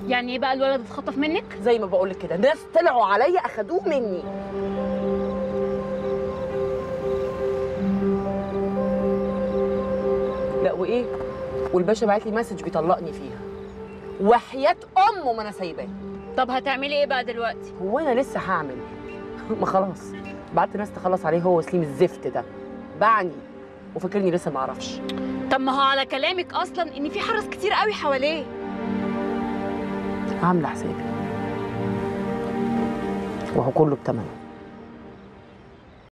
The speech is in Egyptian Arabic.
يعني ايه بقى الولد اتخطف منك زي ما بقول لك كده ناس طلعوا عليا اخدوه مني لا وايه والباشا بعت لي مسج بيطلقني فيها وحياة امه ما انا سايباه طب هتعملي ايه بقى دلوقتي هو انا لسه هعمل ما خلاص بعت ناس تخلص عليه هو سليم الزفت ده باعني وفاكرني لسه ما اعرفش طب ما هو على كلامك اصلا ان في حرس كتير قوي حواليه عامله حسابي وهو كله بتمنه